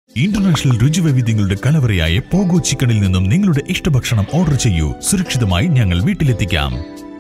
international രുചിവൈവിധ്യങ്ങളുടെ കലവറയായ pogo ചിക്കനിൽ നിന്നും നിങ്ങളുടെ ഇഷ്ടഭക്ഷണം ഓർഡർ ചെയ്യൂ സുരക്ഷിതമായി ഞങ്ങൾ വീട്ടിലെത്തിക്കാം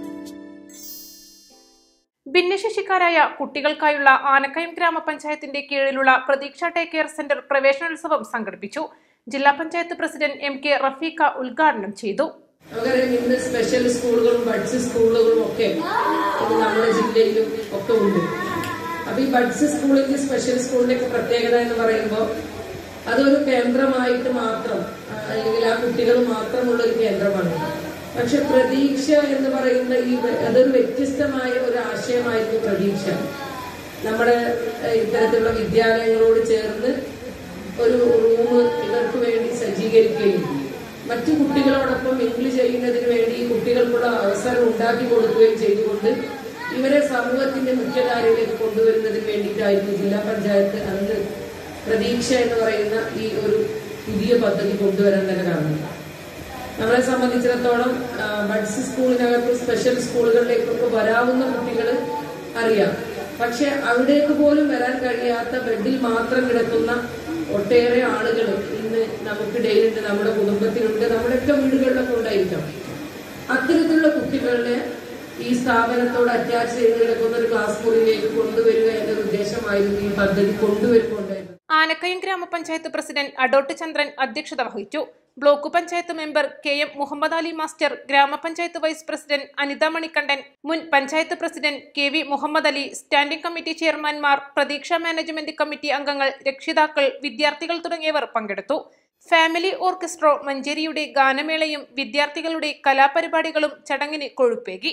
ഭിന്നശേഷിക്കാരായ കുട്ടികൾക്കായുള്ള ആനക്കയം ഗ്രാമപഞ്ചായത്തിന്റെ കീഴിലുള്ള പ്രതീക്ഷ ടേക്ക് കെയർ സെന്റർ പ്രവേശനോത്സവം സംഘടിപ്പിച്ചു ജില്ലാ panchayat president M K Rafeekha ഉദ്ഘാടനം ചെയ്തു നമുക്കറിയാം ഇന്ന് സ്പെഷ്യൽ സ്കൂളുകളും ബഡ്സ് സ്കൂളുകളും ഒക്കെ ഇന്ന് നമ്മുടെ ജില്ലയിലും ഒക്കെ ഉണ്ട് അപ്പൊ ഈ ബഡ്സ് സ്കൂളിന്റെ സ്പെഷ്യൽ സ്കൂളിന്റെ ഒക്കെ പ്രത്യേകത എന്ന് പറയുമ്പോൾ അതൊരു കേന്ദ്രമായിട്ട് മാത്രം ആ, അല്ലെങ്കിൽ ആ കുട്ടികൾ മാത്രമുള്ള ഒരു കേന്ദ്രമാണ് പക്ഷെ പ്രതീക്ഷ എന്ന് പറയുന്ന ഈ വ- അതൊരു വ്യത്യസ്തമായ ഒരു ആശയമായിരുന്നു പ്രതീക്ഷ നമ്മുടെ ഏഹ്, ഇത്തരത്തിലുള്ള വിദ്യാലയങ്ങളോട് ചേർന്ന് ഒരു റൂം ഇവർക്ക് വേണ്ടി സജ്ജീകരിക്കുകയും മറ്റു കുട്ടികളോടൊപ്പം മിങ്കിൾ ചെയ്യുന്നതിന് വേണ്ടി ഈ കുട്ടികൾക്കുള്ള അവസരം ഉണ്ടാക്കി കൊടുക്കുകയും ചെയ്തുകൊണ്ട് ഇവരെ സമൂഹത്തിന്റെ മുഖ്യധാരയിലേക്ക് കൊണ്ടുവരുന്നതിന് വേണ്ടിയിട്ടായിരുന്നു ജില്ലാ പഞ്ചായത്ത് അന്ന് പ്രതീക്ഷ എന്ന് പറയുന്ന ഈ ഒരു പുതിയ പദ്ധതി കൊണ്ടുവരാൻ തന്നെ കാരണം നമ്മളെ സംബന്ധിച്ചിടത്തോളം ആ, ബഡ്സ് സ്കൂളിനകത്ത് സ്പെഷ്യൽ സ്കൂളുകളിലേക്കൊക്കെ വരാവുന്ന കുട്ടികൾ അറിയാം പക്ഷെ അവിടേക്ക് പോലും വരാൻ കഴിയാത്ത ബെഡിൽ മാത്രം കിടക്കുന്ന ഒട്ടേറെ ആളുകൾ ഇന്ന് നമുക്കിടയിലുണ്ട് നമ്മുടെ കുടുംബത്തിലുണ്ട് നമ്മുടെയൊക്കെ വീടുകളിലൊക്കെ ഉണ്ടായിരിക്കാം അത്തരത്തിലുള്ള കുട്ടികളെ ഈ സ്ഥാപനത്തോട് അറ്റാച്ച് ചെയ്ത് കിടക്കുന്ന ഒരു ക്ലാസ് മുറിയിലേക്ക് കൊണ്ടുവരിക എന്നൊരു ഉദ്ദേശമായിരുന്നു ഈ പദ്ധതി കൊണ്ടുവരുന്നുണ്ടായിരുന്നത് ആനക്കയം ഗ്രാമപഞ്ചായത്ത് പ്രസിഡന്റ് അഡോട്ട് ചന്ദ്രൻ അധ്യക്ഷത വഹിച്ചു block panchayat member K M Muhammad Ali master gramapanchayat vice president Anitha Manikandan മുൻ panchayat president K V Muhammad Ali standing committee ചെയർമാൻമാർ പ്രതീക്ഷ മാനേജ്മെന്റ് കമ്മിറ്റി അംഗങ്ങൾ രക്ഷിതാക്കൾ വിദ്യാർത്ഥികൾ തുടങ്ങിയവർ പങ്കെടുത്തു ഫാമിലി ഓർക്കസ്ട്രോ മഞ്ചേരിയുടെ ഗാനമേളയും വിദ്യാർത്ഥികളുടെ കലാപരിപാടികളും ചടങ്ങിന് കൊഴുപ്പേകി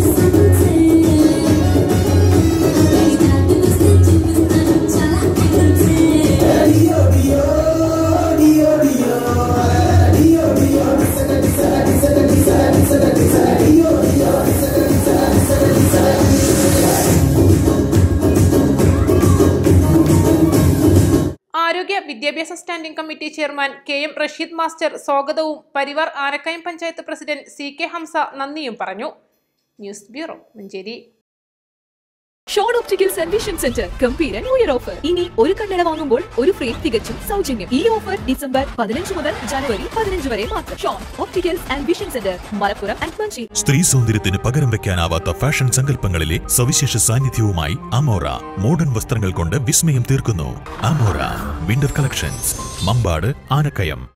ആരോഗ്യ വിദ്യാഭ്യാസ standing committee chairman K M Rasheed master സ്വാഗതവും Parivar Anakkayam panchayat president C K Hamsa നന്ദിയും പറഞ്ഞു news bureau Manjeri Shone opticals and vision centre ഗംഭീര ന്യൂ ഇയർ ഓഫർ ഇനി ഒരു കണ്ണട വാങ്ങുമ്പോൾ ഒരു ഫ്രെയിം തികച്ചും സൗജന്യം ഈ ഓഫർ ഡിസംബർ പതിനഞ്ച് മുതൽ ജനുവരി പതിനഞ്ച് വരെ മാത്രം Shone opticals and vision centre Malappuram and Manjeri സ്ത്രീ സൗന്ദര്യത്തിന് പകരം വെക്കാനാവാത്ത ഫാഷൻ സങ്കല്പങ്ങളിലെ സവിശേഷ സാന്നിധ്യവുമായി അമോറ മോഡേൺ വസ്ത്രങ്ങൾ കൊണ്ട് വിസ്മയം തീർക്കുന്നു Amora winter collections Mampad Anakkayam